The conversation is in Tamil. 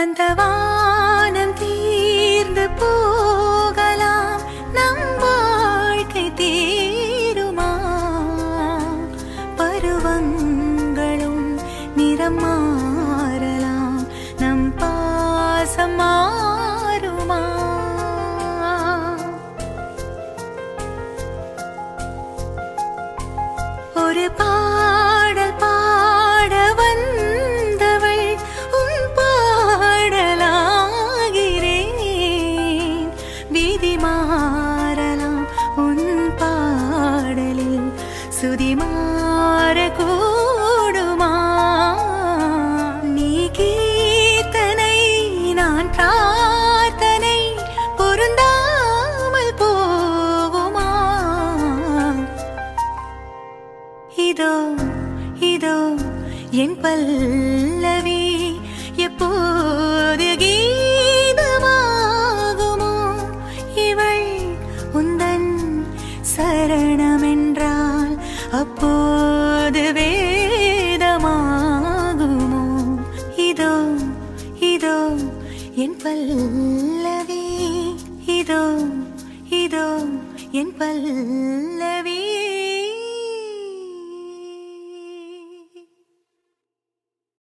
அந்த வானம் தீர்ந்து போகலாம் நம் வாழ்க்கை தீருமா பருவங்களும் நிறம் மாறலாம் நம் பாசம் மாறுமா ஒரு பாடல் பாட வந்தவள் உன் பாடலாகிறேன் விதி மாறலாம் உன் பாடலில் சுதி மாறக்கூடுமா நீ கீர்த்தனை நான் பிரார்த்தனை பொருந்தாமல் போகுமா இதோ இதோ என் பல்லவி எப்போது கீதமாகுமோ இவள் உந்தன் சரணமென்றால் அப்போது வேதமாகுமோ இதோ இதோ என் பல்லவி இதோ இதோ என் பல்லவி